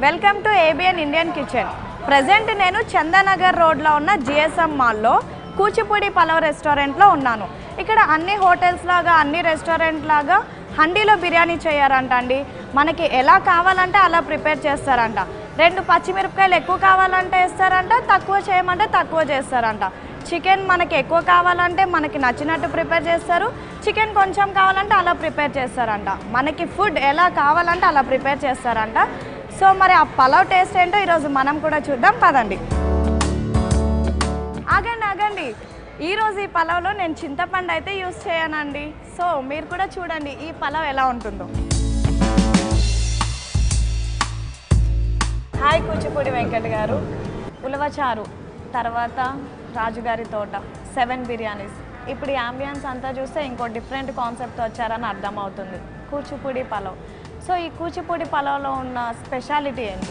Welcome to ABN Indian kitchen present నేను చందానగర్ రోడ్లో ఉన్న జిఎస్ఎం మాల్లో కూచిపూడి పలవ్ రెస్టారెంట్లో ఉన్నాను ఇక్కడ అన్ని హోటల్స్ లాగా అన్ని రెస్టారెంట్ లాగా హండీలో బిర్యానీ చేయారంట అండి మనకి ఎలా కావాలంటే అలా ప్రిపేర్ చేస్తారంట రెండు పచ్చిమిరపకాయలు ఎక్కువ కావాలంటే వేస్తారంట తక్కువ చేయమంటే తక్కువ చేస్తారంట చికెన్ మనకి ఎక్కువ కావాలంటే మనకి నచ్చినట్టు ప్రిపేర్ చేస్తారు చికెన్ కొంచెం కావాలంటే అలా ప్రిపేర్ చేస్తారంట మనకి ఫుడ్ ఎలా కావాలంటే అలా ప్రిపేర్ చేస్తారంట సో మరి ఆ పలావ్ టేస్ట్ ఏంటో ఈరోజు మనం కూడా చూద్దాం పదండి ఆగండి ఆగండి ఈరోజు ఈ పలావ్లో నేను చింతపండు అయితే యూస్ చేయనండి సో మీరు కూడా చూడండి ఈ పలావ్ ఎలా ఉంటుందో హాయ్ కూచిపూడి వెంకట్ గారు ఉలవచారు తర్వాత రాజుగారి తోట సెవెన్ బిర్యానీస్ ఇప్పుడు ఈ అంబియన్స్ అంతా చూస్తే ఇంకో డిఫరెంట్ కాన్సెప్ట్ వచ్చారని అర్థమవుతుంది కూచిపూడి పలావ్ సో ఈ కూచిపూడి పలావ్లో ఉన్న స్పెషాలిటీ ఏంటి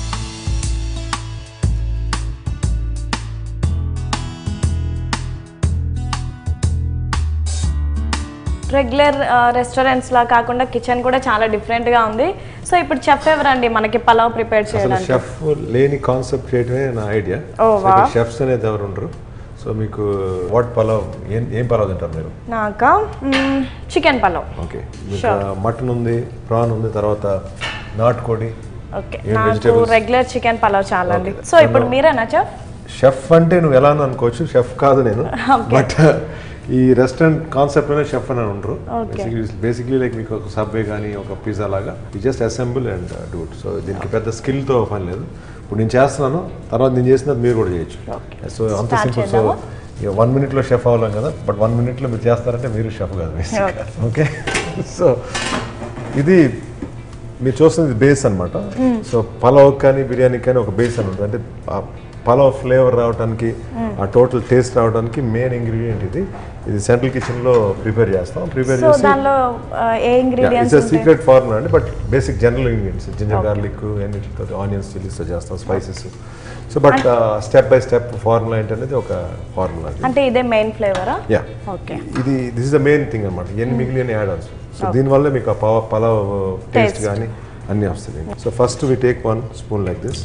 రెగ్యులర్ రెస్టారెంట్స్ లా కాకుండా కిచెన్ కూడా చాలా డిఫరెంట్ గా ఉంది సో ఇప్పుడు చెఫ్ ఎవరండి మనకి పలావ్ ప్రిపేర్ అసలు చేయడానికి షెఫ్ లేని కాన్సెప్ట్ చేయడమే నా ఐడియా ఓ, వా. షెఫ్స్ అనేది ఎవరు ఉండరు సో మీకు వాట్ పలావ్ ఏం ఏం పలావ్ తింటారు మీరు నాక చికెన్ పలావ్ ఓకే మీకు మటన్ ఉంది ప్రాన్ ఉంది తర్వాత నాటుకోడి ఓకే ఏం నాకు vegetables? రెగ్యులర్ చికెన్ పలావ్ చాలా అండి Okay. సో ఇప్పుడు మీరేనా చెఫ్ షెఫ్ అంటే నువ్వు ఎలా అని అనుకోవచ్చు షెఫ్ కాదు నేను బట్ ఈ రెస్టారెంట్ కాన్సెప్ట్ లోనే షెఫ్ అని ఉండరు Okay. బేసిక్లీ లైక్ మీకు ఒక సబ్వే కానీ ఒక పిజ్జా లాగా ఈ just assemble and do so దీనికి పెద్ద స్కిల్తో పని లేదు ఇప్పుడు నేను చేస్తున్నాను తర్వాత నేను చేసినది మీరు కూడా చేయొచ్చు Okay. సో అంత Start సింపుల్ సో చేద్దామా? వన్ మినిట్లో షెఫ్ అవ్వలేం కదా బట్ వన్ మినిట్లో మీరు చేస్తారంటే మీరు షెఫ్ కాదు ఓకే సో ఇది మీరు చూస్తుంది బేస్ అన్నమాట సో పలావ్ కానీ బిర్యానీ కానీ ఒక బేస్ అని ఉంటుంది అంటే ఆ పలావ్ ఫ్లేవర్ రావడానికి ఆ టోటల్ టేస్ట్ రావడానికి మెయిన్ ఇంగ్రీడియంట్ ఇది ఇది సెంట్రల్ కిచెన్ లో ప్రిపేర్ చేస్తాం ప్రిపేర్ సో చేసి దానిలో ఆ, ఏ ఇంగ్రీడియంట్స్ ఇట్స్ సీక్రెట్ ఫార్ములా అండి but basic general ingredients ginger garlic అన్నిటితో ఆనియన్స్ చిల్లీస్తో చేస్తాం spices so but step by step formula ఏంటనేది ఒక ఫార్ములా అంటే ఇదే మెయిన్ ఫ్లేవరా యా ఓకే ఇది this is the main thing అనమాట ఎన్ని మిగిలిన యాడ్ ఆన్స్ సో దీనివల్ల మీకు ఆ పవ పలావ్ టేస్ట్ Taste. కానీ అన్నీ వస్తుంది so first we take one spoon like this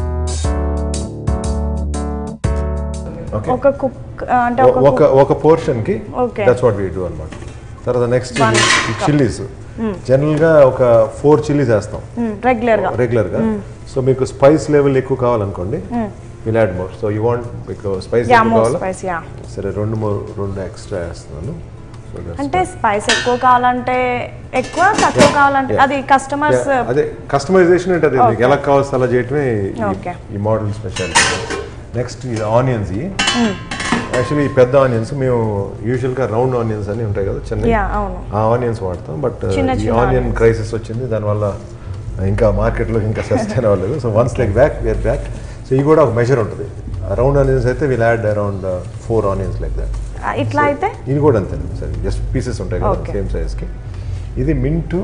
okay ఒక కుక్ అంటే ఒక ఒక ఒక పోర్షన్ కి Okay. That's what we do అనమాట తర్వాత నెక్స్ట్ చిల్లీస్ జనరల్ గా ఒక ఫోర్ చిల్లీస్ వేస్తాం రెగ్యులర్ గా రెగ్యులర్ గా సో మీకు స్పైస్ లెవెల్ ఎక్కువ కావాలనుకోండి will add more so you want మీకు స్పైస్ యా ఎక్కువ మోర్ కావాలా స్పైస్ యా సరే రెండు మూడు రెండు ఎక్స్ట్రా వేస్తున్నాను So that's అంటే స్పైస్ ఎక్కువ కావాలంటే ఎక్కువ తక్కువ కావాలంటే Yeah. అది కస్టమర్స్ Yeah, అదే కస్టమైజేషన్ అంటే అది మీకు ఎలా కావాల్సి అలా చేయటమే ఈ- Okay. ఈ మోడల్ స్పెషాలిటీ నెక్స్ట్ ఇది ఆనియన్స్ ఇవి యాక్చువల్లీ ఈ పెద్ద ఆనియన్స్ మేము యూజువల్గా రౌండ్ ఆనియన్స్ అని ఉంటాయి కదా చిన్న యా అవును ఆ ఆనియన్స్ వాడతాం బట్ చిన్న ఈ చిన్న ఆనియన్ onions. క్రైసిస్ వచ్చింది దానివల్ల ఇంకా మార్కెట్లో ఇంకా సస్టైన్ అవ్వలేదు so once like back where back so ఇది కూడా ఒక మెజర్ ఉంటుంది రౌండ్ ఆనియన్స్ అయితే will add around four onions like that ఆ, ఇట్లా అయితే ఇది కూడా అంతే సరే జస్ట్ పీసెస్ ఉంటాయి కదా Okay. సేమ్ సైజ్కి ఇది మింటు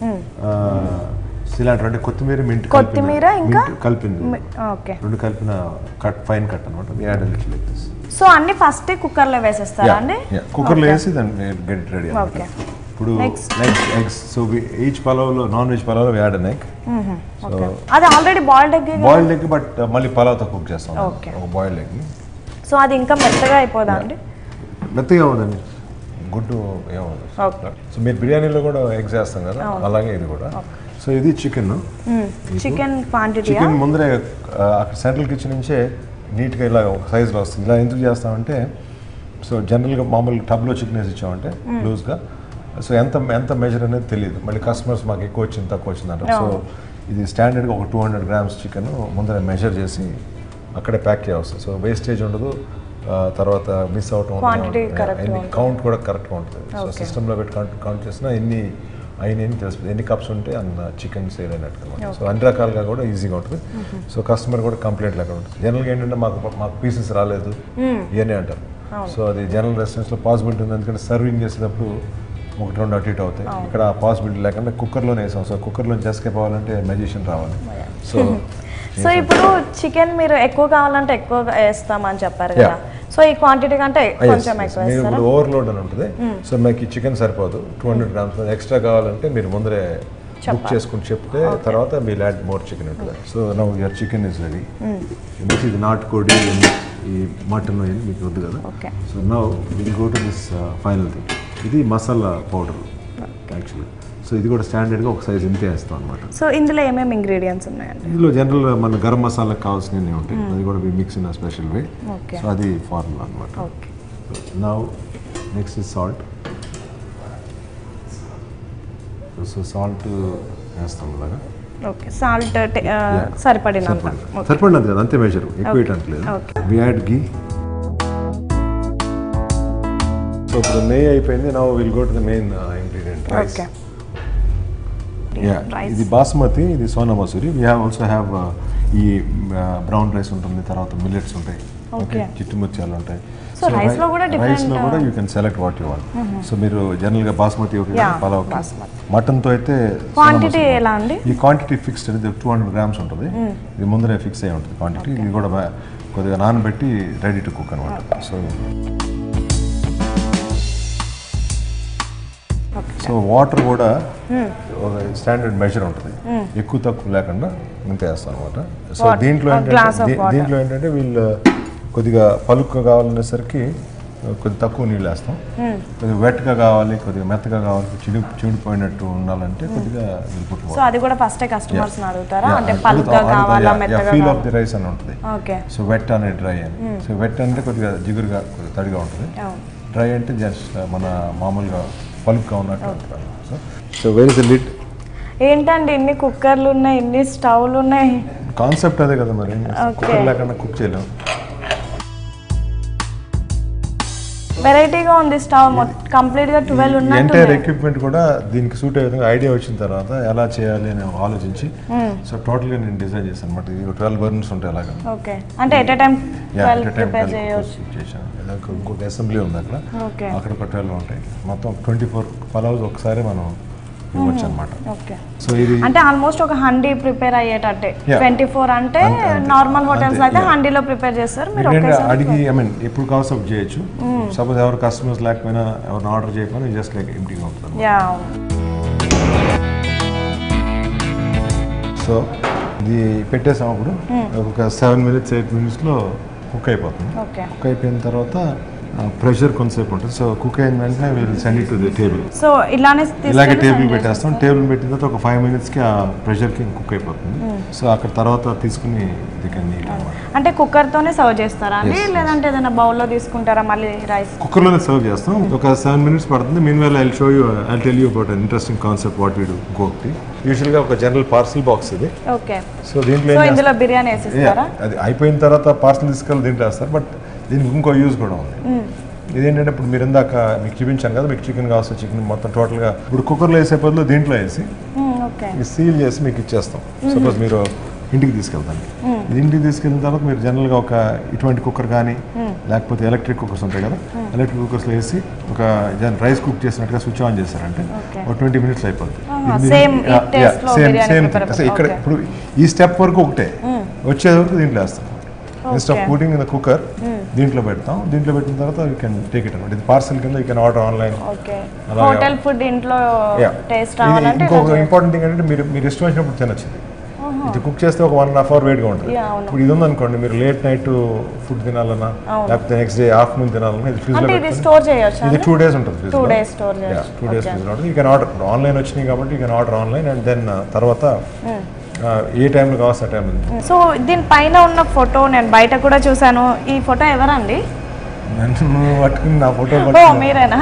సిలాంటర్ అంటే కొత్తిమీర మింట్ కొత్తిమీర ఇంకా? కలిపింది మి- ఓకే రెండు కలిపిన కట్ ఫైన్ కట్ అనమాట add little like this so అన్ని ఫస్ట్ కుక్కర్ లో వేసేస్తారా అండి కుక్కర్లో Okay. వేసి దాన్ని గెట్ రెడీ Okay. ఇప్పుడు Next. Next eggs so each పలావ్లో నాన్ వెజ్ పలావ్లో add an egg so okay అది already boiled egg boiled egg but మళ్ళీ పలావ్తో కుక్ చేస్తాం Okay. ఒక బాయిల్డ్ ఎగ్ని సో అది ఇంకా మెత్తగా అయిపోదా అండి మెత్తగా ఉందండి గుడ్డు ఏమవుతుంది ఓకే సో మీరు బిర్యానీలో కూడా ఎగ్స్ వేస్తాం కదా అలాగే ఇది కూడా సో ఇది చికెన్ చికెన్ క్వాంటిటీ చికెన్ ముందరే ఆ, అక్కడ సెంట్రల్ కిచెన్ నుంచే నీట్గా ఇలా ఒక సైజులో వస్తుంది ఇలా ఎందుకు చేస్తామంటే సో జనరల్గా మామూలు టబ్లో చికెన్ వేసి ఇచ్చామంటే లూజ్గా సో ఎంత ఎంత మెజర్ అనేది తెలియదు మళ్ళీ కస్టమర్స్ మాకు ఎక్కువ వచ్చింది తక్కువ వచ్చింది అంటారు సో ఇది స్టాండర్డ్గా ఒక టూ హండ్రెడ్ గ్రామ్స్ చికెన్ ముందర మెజర్ చేసి అక్కడే ప్యాక్ చేయవస్తుంది సో వేస్టేజ్ ఉండదు ఆ, తర్వాత మిస్ అవటం Quantity correct గా ఉంటుంది. కౌంట్ కూడా కరెక్ట్గా ఉంటుంది సో Okay. సిస్టంలో పెట్టి కౌంట్ కౌంట్ చేసినా ఎన్ని అయినాయని తెలుస్తుంది ఎన్ని కప్స్ ఉంటే అన్న చికెన్ సేల్ అయినట్టు అనమాట సో అన్ని రకాలుగా కూడా ఈజీగా ఉంటుంది సో కస్టమర్ కూడా కంప్లైంట్ లాగా ఉంటుంది జనరల్గా ఏంటంటే మాకు మాకు పీసెస్ రాలేదు ఇవన్నీ అంటారు సో అది జనరల్ రెస్టారెంట్స్లో పాసిబిలిటీ ఉంది ఎందుకంటే సర్వింగ్ చేసేటప్పుడు ఒకటి రెండు అటు ఇటు అవుతాయి ఇక్కడ ఆ పాసిబిలిటీ లేకుండా కుక్కర్లోనే వేసాం సో కుక్కర్లో ఎస్కేప్ అవ్వాలంటే మెజిషియన్ రావాలి సో సో ఇప్పుడు చికెన్ మీరు ఎక్కువ కావాలంటే ఎక్కువ వేస్తామని చెప్పారు కదా Yeah. సో ఈ క్వాంటిటీ కంటే కొంచెం ఎక్కువ మీరు వేస్తారా ఇప్పుడు ఓవర్లోడ్ అని ఉంటుంది సో మీకు చికెన్ సరిపోదు టూ హండ్రెడ్ గ్రామ్స్ ఎక్స్ట్రా కావాలంటే మీరు ముందరే బుక్ చేసుకుని చెప్తే తర్వాత మీ ల్యాడ్ మోర్ చికెన్ ఉంటుంది so now your chicken is ready ఎందుకంటే ఇది నాటుకోడి ఈ మటన్ ఇది మీకు వద్దు కదా okay so now will go to this final thing ఇది మసాలా పౌడర్ యాక్చువల్లీ సో ఇది కూడా స్టాండర్డ్గా ఒక సైజ్ ఇంతే వేస్తాం అనమాట సో ఇందులో ఏమేమి ఇంగ్రీడియంట్స్ ఉన్నాయండి ఇందులో జనరల్ మన గరం మసాలా కావాల్సినవి ఉంటాయి అది కూడా mix in special way okay so అది ఫార్ములా అనమాట okay now next is salt so salt వేస్తాం ఇలాగా ఓకే సాల్ట్ సరిపడినంత ఓకే సరిపడినది కదా అంతే మెజర్ ఎక్కువ వేయట్లేదు Okay. We add ghee so ఇప్పుడు నెయ్యి అయిపోయింది నా will go to the main ingredient rice okay rice ఇది బాస్మతి ఇది Sona Masuri we have also have ఈ బ్రౌన్ రైస్ ఉంటుంది తర్వాత మిల్లెట్స్ ఉంటాయి ఓకే Okay. చిట్టు ముత్యాలు ఉంటాయి So, rice లో కూడా different, రైస్ లో కూడా you can select what you want so మీరు జనరల్ గా బాస్మతి ఒక Yeah, పలావ్ basmati. మటన్ తో అయితే సోనా క్వాంటిటీ మసూరి. ఎలా అండి ఈ క్వాంటిటీ ఫిక్స్డ్ ఇది టూ హండ్రెడ్ గ్రామ్స్ ఉంటుంది ఇది ముందరే ఫిక్స్ అయి ఉంటుంది క్వాంటిటీ ఇది కూడా బా- కొద్దిగా నానబెట్టి రెడీ టు కుక్ అనమాట సో సో వాటర్ కూడా ఒక స్టాండర్డ్ మెజర్ ఉంటుంది ఎక్కువ తక్కువ లేకుండా ఇంత వేస్తాం అనమాట సో Water, దీంట్లో a glass ఏంటంటే of దీ- water. దీంట్లో ఏంటంటే వీళ్ళు కొద్దిగా పలుకుగా కావాలనేసరికి కొద్దిగా తక్కువ నీళ్ళు వేస్తాం కొద్దిగా వెట్గా కావాలి కొద్దిగా మెత్తగా కావాలి చిడి చిడిపోయినట్టు ఉండాలంటే కొద్దిగా వీళ్ళు పుట్టు సో అది కూడా ఫస్టే కస్టమర్స్ అడుగుతారా అంటే పలుగ్గా కావాలా మెత్తగా ఫీల్ ఆఫ్ కావాలా ది రైస్ అని ఉంటుంది ఓకే సో వెట్ అనే డ్రై అని సో వెట్ అంటే కొద్దిగా జిగురుగా కొద్దిగా తడిగా ఉంటుంది అవును డ్రై అంటే జస్ట్ మన మామూలుగా పలుపుగా ఉన్నట్టు ఉంటుంది so so where is the lid ఏంటండి ఇన్ని కుక్కర్లు ఉన్నాయి ఇన్ని స్టవ్లు ఉన్నాయి కాన్సెప్ట్ అదే కదా మరి కుక్కర్ లేకుండా కుక్ చేయలేము వెరైటీగా ఉంది స్టవ్ కంప్లీట్ గా ట్వెల్వ్ ఉన్నట్టు ఎంటైర్ ఎక్విప్మెంట్ కూడా దీనికి సూట్ అయ్యే విధంగా ఐడియా వచ్చిన తర్వాత ఎలా చేయాలి అని ఆలోచించి సో టోటల్గా నేను డిజైన్ చేశాను అనమాట ఇది ట్వెల్వ్ బర్న్స్ ఉంటాయి అలాగా ఓకే అంటే at a time yeah twelve at time prepare చేయవచ్చు చేశాను ఇలా ఇంకొక అసెంబ్లీ ఉంది అక్కడ ఓకే అక్కడ ఒక ట్వెల్వ్ ఉంటాయి మొత్తం ట్వంటీ ఫోర్ పలావ్స్ ఒకసారి మనం ఇవ్వచ్చు అనమాట ఓకే సో ఇది అంటే ఆల్మోస్ట్ ఒక హండీ ప్రిపేర్ అయ్యేటట్టే Yeah. ట్వంటీ ఫోర్ అంటే అంతే, అంతే. నార్మల్ హోటల్స్ అంతే, అయితే yeah. హండీలో ప్రిపేర్ చేస్తారు మీరు ఏంటంటే ఒకేసారి అడిగి ఐ మీన్ ఎప్పుడు కాన్సెప్ట్ చేయొచ్చు సపోజ్ ఎవరు కస్టమర్స్ లేకపోయినా ఎవరిని ఆర్డర్ చేయకపోయినా జస్ట్ లైక్ ఎంటీగా ఉంటుంది యా సో ఇది పెట్టేసాం అప్పుడు ఒక సెవెన్ మినిట్స్ ఎయిట్ మినిట్స్లో కుక్ అయిపోతుంది ఓకే కుక్ అయిపోయిన తర్వాత ప్రెషర్ కొంతసేపు ఉంటుంది సో కుక్ అయిన వెంటనే we'll send it to the table so ఇలానే ఇలాగే తీసుకెళ్ళి టేబుల్ send పెట్టేస్తాం టేబుల్ పెట్టిన తర్వాత ఒక ఫైవ్ మినిట్స్కి ఆ ప్రెషర్కి కుక్ అయిపోతుంది సో అక్కడ తర్వాత తీసుకుని దిగండి నీట్ అనమాట చేస్తారు. అంటే కుక్కర్ తోనే సర్వ్ చేస్తారా అండి లేదంటే ఏదైనా బౌల్లో తీసుకుంటారా మళ్ళీ రైస్ కుక్కర్లోనే సర్వ్ చేస్తాం ఒక సెవెన్ మినిట్స్ పడుతుంది mean well I show you I tell you about interesting concept what we do గోక్టి యూజువల్గా ఒక జనరల్ పార్సల్ బాక్స్ ఇది ఓకే సో దీంట్లో సో ఏం ఇందులో బిర్యానీ వేసిస్తారా Yeah, అది అయిపోయిన తర్వాత పార్సల్ తీసుకెళ్ళి దీంట్లో వేస్తారు బట్ దీనికి ఇంకో యూజ్ కూడా ఉంది ఇదేంటంటే ఇప్పుడు మీరు ఇందాక మీకు చూపించాను కదా మీకు చికెన్ కావాల్సిన చికెన్ మొత్తం టోటల్గా ఇప్పుడు కుక్కర్లో వేసే బదులు దీంట్లో వేసి ఓకే ఇది సీల్ చేసి మీకు ఇచ్చేస్తాం సపోజ్ మీరు ఇంటికి తీసుకెళ్తాను ఇది ఇంటికి తీసుకెళ్ళిన తర్వాత మీరు జనరల్గా ఒక ఇటువంటి కుక్కర్ కానీ లేకపోతే ఎలక్ట్రిక్ కుక్కర్స్ ఉంటాయి కదా ఎలక్ట్రిక్ కుక్కర్స్లో వేసి ఒక రైస్ కుక్ చేసినట్టుగా స్విచ్ ఆన్ చేశారంటే Okay. ఒక ట్వంటీ మినిట్స్ అయిపోద్ది ఆహా, same ఈ taste లో సేమ్ బిర్యానీ సేమ్ prepare అసలు ఇక్కడ okay. ఇప్పుడు ఈ స్టెప్ వరకు ఒకటే వచ్చే వరకు దీంట్లో వేస్తాం instead of Okay. Putting in cooker దీంట్లో పెడతాం దీంట్లో పెట్టిన తర్వాత యూ కెన్ టేక్ ఇట్ అనమాట ఇది పార్సల్ కింద you can order online okay అలాగే. హోటల్ ఫుడ్ ఇంట్లో టేస్ట్ రావాలంటే ఇంకొక ఇంపార్టెంట్ థింగ్ ఏంటంటే మీరు మీరు ఇష్టం వచ్చినప్పుడు తినచ్చు ఇది. ఇది కుక్ చేస్తే ఒక వన్ అండ్ హాఫ్ అవర్ వేడిగా ఉంటుంది Yeah, అవును. ఇప్పుడు ఇది ఉందనుకోండి మీరు లేట్ నైట్ ఫుడ్ తినాలన్నా అవును. లేకపోతే నెక్స్ట్ డే ఆఫ్టర్నూన్ తినాలన్నా ఇది ఫ్రిడ్జ్ లో అంటే ఇది పెట్టుకొని స్టోర్ చేయొచ్చు ఇది టూ డేస్ ఉంటుంది ఫ్రిడ్జ్ Two days store చేయొచ్చు. Two days Okay. ఫ్రిడ్జ్ ఉంటుంది యూ కెన్ ఆర్డర్ ఇప్పుడు ఆన్లైన్ వచ్చినాయి కాబట్టి you can order online and then తర్వాత ఆ, ఏ టైంలో కావాల్సిన టైం సో దీని పైన ఉన్న ఫోటో నేను బయట కూడా చూసాను ఈ ఫోటో ఎవరండి నన్ను పట్టుకుని నా ఫోటో ఓ పట్టుకుని మీరేనా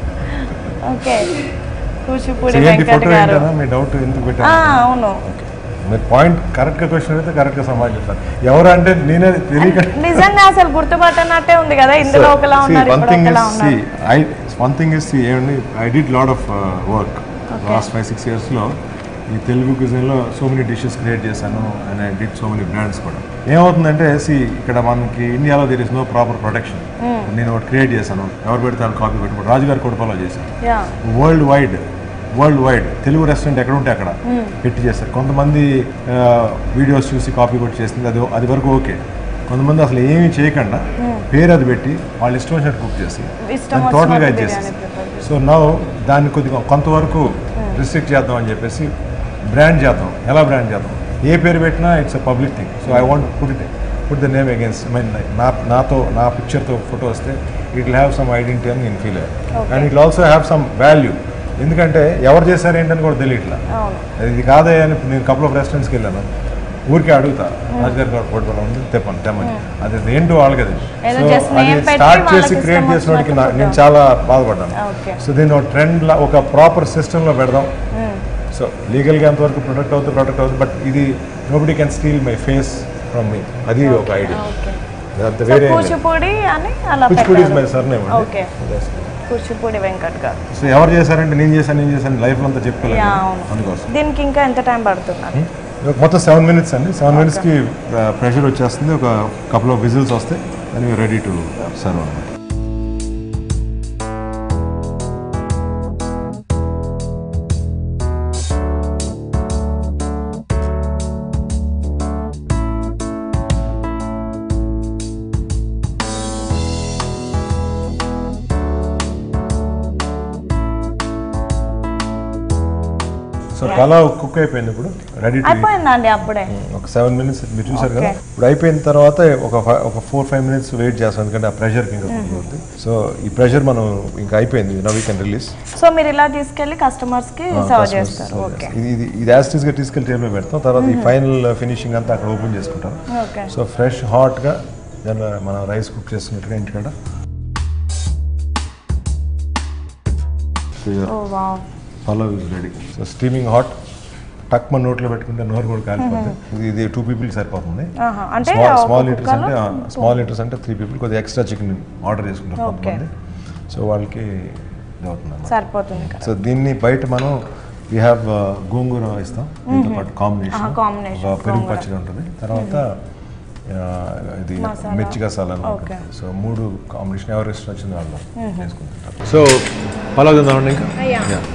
ఓకే కూచిపూడి ఏంటి వెంకట్ ఫోటో గారు ఏంటన్నా మీ డౌట్ ఎందుకు ఆ, పెట్టారు అవును మీరు పాయింట్ కరెక్ట్గా క్వశ్చన్ అయితే కరెక్ట్గా సమాధానం చెప్తాను ఎవరు అంటే నేనే తెలియక నిజంగా అసలు గుర్తుపట్టనట్టే ఉంది కదా ఇందులో ఒకలా ఉన్నారు వన్ ఇప్పుడు థింగ్ ఒకలా ఇస్ ఉన్నారు ఐ వన్ థింగ్ ఇస్ ఏమండి I did lot of work last five six ఇయర్స్లో ఈ తెలుగు క్యూజిన్లో సో మెనీ డిషెస్ క్రియేట్ చేశాను and I did so many brands కూడా ఏమవుతుందంటే సి ఇక్కడ మనకి ఇండియాలో there is no proper protection నేను ఒకటి క్రియేట్ చేశాను ఎవరు పెడితే వాళ్ళు కాపీ పెట్టుకుంటారు రాజుగారి కొడుకోలో చేశాను yeah world wide world wide Telugu restaurant ఎక్కడ ఉంటే అక్కడ పెట్టి చేస్తారు కొంతమంది వీడియోస్ చూసి కాపీ కొట్టి చేస్తుంది అది అది వరకు ఓకే కొంతమంది అసలు ఏమీ చేయకుండా పేరు అది పెట్టి వాళ్ళు ఇష్టం వచ్చినట్టు కుక్ చేసి ఇష్టం దాన్ని టోటల్గా వచ్చినట్టు ఇది బిర్యానీ చేసేసి prepare సో నౌ దాన్ని కొద్దిగా కొంతవరకు రిస్ట్రిక్ట్ చేద్దాం అని చెప్పేసి బ్రాండ్ చేద్దాం ఎలా బ్రాండ్ చేద్దాం ఏ పేరు పెట్టినా it's a public thing so I want put it put the name against mean నా నాతో నా పిక్చర్తో ఫోటో వస్తే it will have some identity అని నేను ఫీల్ అయ్యాను and it also have some value ఎందుకంటే ఎవరు చేశారు ఏంటని కూడా తెలియట్లా అవును ఇది కాదే అని నేను కపుల్ ఆఫ్ రెస్టారెంట్స్కి వెళ్ళాను ఊరికే అడుగుతా రాజుగారి గారు ఫోటో ఉంది తెప్పండి తెమ్మని అది ఏంటో వాళ్ళకి అది ఏదో సో just అది name పెట్టి స్టార్ట్ చేసి వాళ్ళకి క్రియేట్ ఇష్టం చేసినోడికి నా- వచ్చినట్టు నేను చాలా బాధపడ్డాను ఓకే సో దీన్ని ఒక ట్రెండ్ లా ఒక ప్రాపర్ సిస్టంలో పెడదాం సో లీగల్గా ఎంతవరకు ప్రొటెక్ట్ అవుతుంది ప్రొటెక్ట్ అవుతుంది బట్ ఇది nobody can steal my face from me అది ఒక ఐడియా ఓకే అంత సో వేరే కూచిపూడి అని అలా కూచిపూడి ఇస్ మై పెట్టారు surname okay Kuchipudi Venkat garu so ఎవరు చేశారంటే నేను చేశాను నేను చేశాను లైఫ్ అంతా చెప్పుకోలేదు యా, అవును. అందుకోసం దీనికి ఇంకా ఎంత టైం పడుతున్నారు ఒక మొత్తం సెవెన్ మినిట్స్ అండి సెవెన్ మినిట్స్కి ప్రెషర్ వచ్చేస్తుంది ఒక కపుల్ ఆఫ్ విజిల్స్ వస్తే and you ready to serve అనమాట సో పలావ్ కుక్ అయిపోయింది ఇప్పుడు రెడీ టు అయిపోయిందండి అప్పుడే ఒక సెవెన్ మినిట్స్ మీరు చూసారు కదా Okay. ఇప్పుడు అయిపోయిన తర్వాత ఒక fi- ఒక ఫోర్ ఫైవ్ మినిట్స్ వెయిట్ చేస్తాం ఎందుకంటే ఆ ప్రెషర్కి ఇంకా అవుతుంది సో ఈ ప్రెషర్ మనం ఇంకా అయిపోయింది now we can release so మీరు ఇలా తీసుకెళ్ళి కస్టమర్స్ కి సర్వ్ చేస్తారు ఓకే ఇది ఇది ఇది యాస్టిస్గా తీసుకెళ్ళి టేబుల్ మీద పెడతాం తర్వాత ఈ ఫైనల్ ఫినిషింగ్ అంతా అక్కడ ఓపెన్ చేసుకుంటాం ఓకే సో ఫ్రెష్ హాట్గా దానిలో మనం రైస్ కుక్ చేస్తున్నట్టుగా ఇంటికాడ oh wow pulao is ready so steaming hot టక్ మన నోట్లో పెట్టుకుంటే నోరు కూడా కాలిపోతుంది ఇది ఇది టూ పీపుల్కి సరిపోతుంది ఆహా, అంటే స్మాల్ ఒక స్మాల్ లీటర్స్ కుక్కర్లో అంటే స్మాల్ లీటర్స్ అంటే త్రీ పీపుల్ కొద్దిగా ఎక్స్ట్రా చికెన్ ఆర్డర్ చేసుకుంటారు Okay. కొంతమంది సో వాళ్ళకి ఇది అవుతుంది అన్నమాట. సరిపోతుంది కదా సో దీన్ని బయట మనం వీ హ్యావ్ గోంగూర ఇస్తాం దీంతో పాటు కాంబినేషన్ ఆహా, combination, ఒక పెరుగు గోంగూర. పచ్చడి ఉంటుంది తర్వాత ఆ, ఇది మసాలా. మిర్చి గసాల Okay. సో మూడు కాంబినేషన్ ఎవరు ఇష్టం వచ్చింది వాళ్ళు చేసుకుంటారు సో పలావ్ తిందామండి ఇంకా అయ్యా. Yeah.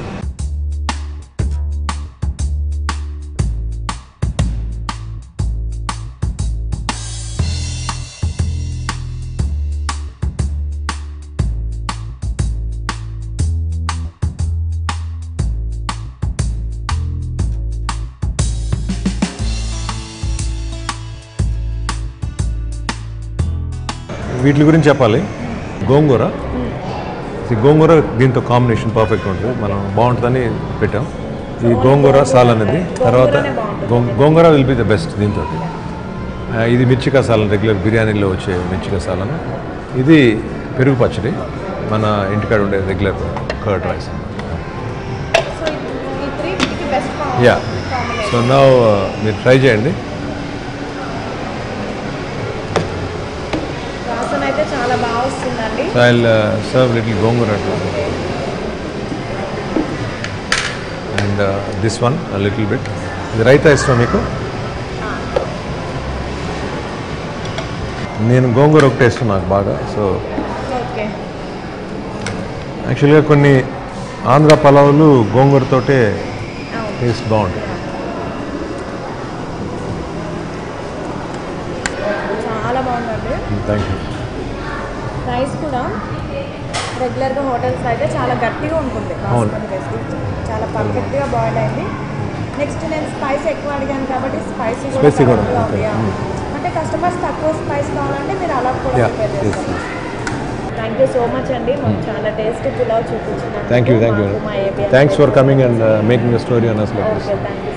వీటి గురించి చెప్పాలి గోంగూర ఈ గోంగూర దీంతో కాంబినేషన్ పర్ఫెక్ట్ ఉంటుంది మనం బాగుంటుందని పెట్టాం ఈ గోంగూర సాల్ అనేది తర్వాత గోం- gongura will be the best దీంతో ఇది మిర్చి కసాలను రెగ్యులర్ బిర్యానీలో వచ్చే మిర్చి కసాలను ఇది పెరుగు పచ్చడి మన ఇంటికాడ ఉండే రెగ్యులర్ కర్డ్ రైస్ సో ఈ త్రీ బెస్ట్ యా సో నా మీరు ట్రై చేయండి వాసన అయితే చాలా బాగా వస్తుందండి so I serve little gongura and this one little bit ఇది రైతా ఇష్టం మీకు నేను గోంగూర ఒకటే ఇష్టం నాకు బాగా సో ఓకే యాక్చువల్గా కొన్ని ఆంధ్ర పలావులు గోంగూరతోటే టేస్ట్ బాగుంటుంది చాలా బాగుందండి థ్యాంక్ యూ రైస్ కూడా రెగ్యులర్గా హోటల్స్ అయితే చాలా గట్టిగా ఉంటుంది అవును. బాస్మతి రైస్ చాలా పర్ఫెక్ట్గా బాయిల్ అయింది నెక్స్ట్ నేను స్పైస్ ఎక్కువ అడిగాను కాబట్టి స్పైసీ Spicy కూడా, correct గా okay. ఉంది. Mm. అంటే కస్టమర్స్ తక్కువ స్పైస్ కావాలంటే మీరు అలా కూడా Yeah, ప్రిపేర్ yes, చేస్తారు థ్యాంక్ యూ సో మచ్ అండి మాకు చాలా టేస్ట్ పులావ్ చూపించినందుకు థ్యాంక్ యూ థ్యాంక్ యూ మాకు మా ABS thanks for coming and making the story on us like okay thank